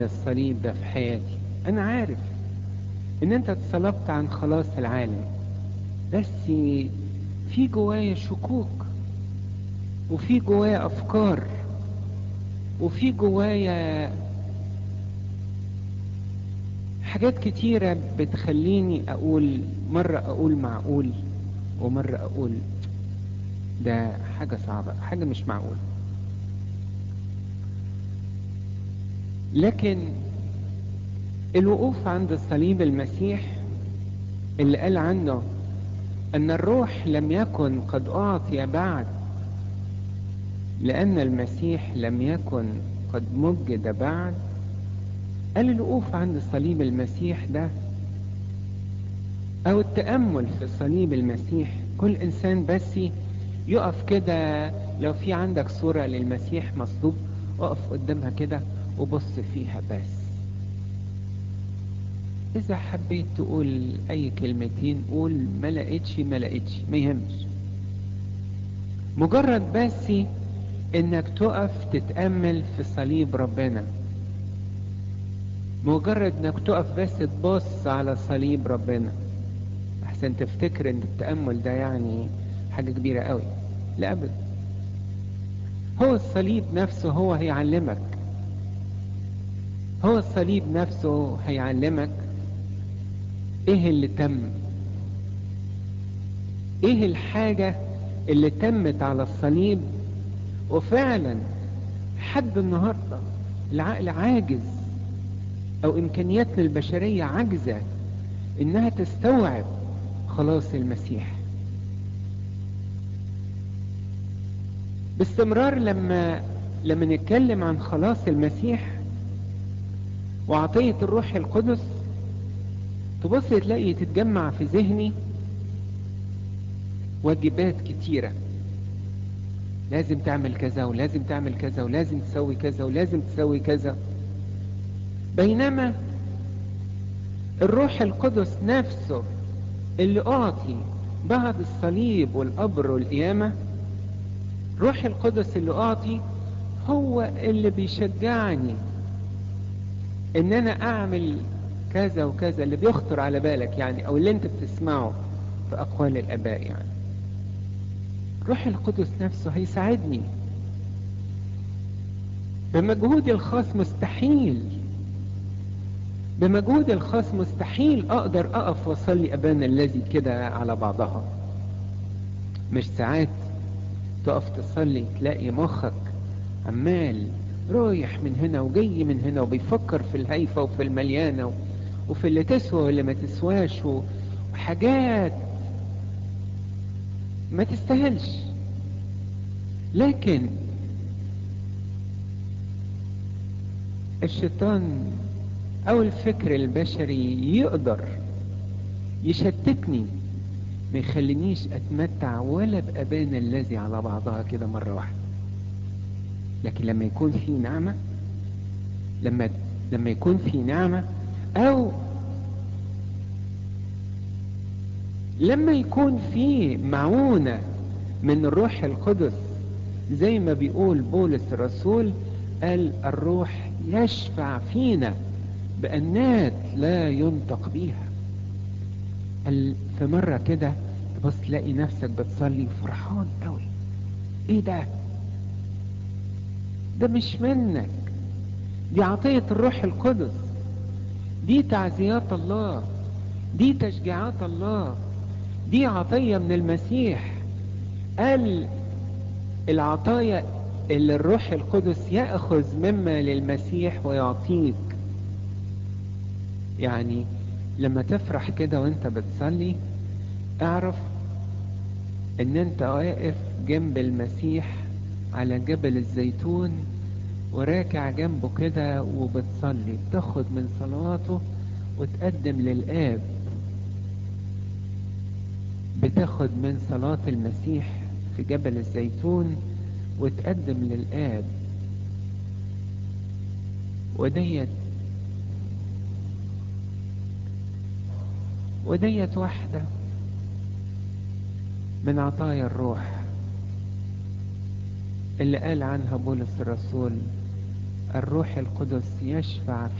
الصليب ده في حياتي انا عارف ان انت اتصلبت عن خلاص العالم بس في جوايا شكوك وفي جوايا افكار وفي جوايا حاجات كتيرة بتخليني اقول مرة اقول معقول ومرة اقول ده حاجة صعبة حاجة مش معقول لكن الوقوف عند صليب المسيح اللي قال عنه ان الروح لم يكن قد اعطي بعد لان المسيح لم يكن قد مجد بعد قال الوقوف عند صليب المسيح ده او التأمل في صليب المسيح كل انسان بس يقف كده لو في عندك صورة للمسيح مصلوب اقف قدامها كده وبص فيها بس اذا حبيت تقول اي كلمتين قول ما لقيتش ما لقيتش ما يهمش مجرد بس انك تقف تتأمل في صليب ربنا مجرد انك تقف بس تبص على صليب ربنا احسن تفتكر ان التأمل ده يعني حاجة كبيرة قوي لا ابدا هو الصليب نفسه هو هيعلمك هو الصليب نفسه هيعلمك ايه اللي تم ايه الحاجة اللي تمت على الصليب وفعلا حد النهاردة العقل عاجز او امكانياتنا البشرية عاجزة انها تستوعب خلاص المسيح باستمرار لما لما نتكلم عن خلاص المسيح وعطية الروح القدس تبص تلاقي تتجمع في ذهني واجبات كتيرة لازم تعمل كذا ولازم تعمل كذا ولازم تسوي كذا ولازم تسوي كذا بينما الروح القدس نفسه اللي أعطي بعد الصليب والقبر والقيامة روح القدس اللي أعطي هو اللي بيشجعني ان انا اعمل كذا وكذا اللي بيخطر على بالك يعني او اللي انت بتسمعه في اقوال الاباء يعني روح القدس نفسه هيساعدني بمجهودي الخاص مستحيل بمجهودي الخاص مستحيل اقدر اقف واصلي ابانا الذي كده على بعضها مش ساعات تقف تصلي تلاقي مخك عمال رايح من هنا وجاي من هنا وبيفكر في الهيفة وفي المليانة وفي اللي تسوى واللي ما تسواش وحاجات ما تستاهلش لكن الشيطان او الفكر البشري يقدر يشتتني ما يخلينيش اتمتع ولا بابانا الذي على بعضها كده مرة واحدة لكن لما يكون في نعمة لما لما يكون في نعمة او لما يكون في معونة من الروح القدس زي ما بيقول بولس الرسول قال الروح يشفع فينا بأنات لا ينطق بيها قال في مرة كده تبص تلاقي نفسك بتصلي فرحان قوي ايه ده ده مش منك دي عطية الروح القدس دي تعزيات الله دي تشجيعات الله دي عطية من المسيح قال العطايا اللي الروح القدس يأخذ مما للمسيح ويعطيك يعني لما تفرح كده وانت بتصلي اعرف ان انت واقف جنب المسيح على جبل الزيتون وراكع جنبه كده وبتصلي بتاخد من صلواته وتقدم للآب بتاخد من صلاة المسيح في جبل الزيتون وتقدم للآب وديت وديت واحدة من عطايا الروح اللي قال عنها بولس الرسول الروح القدس يشفع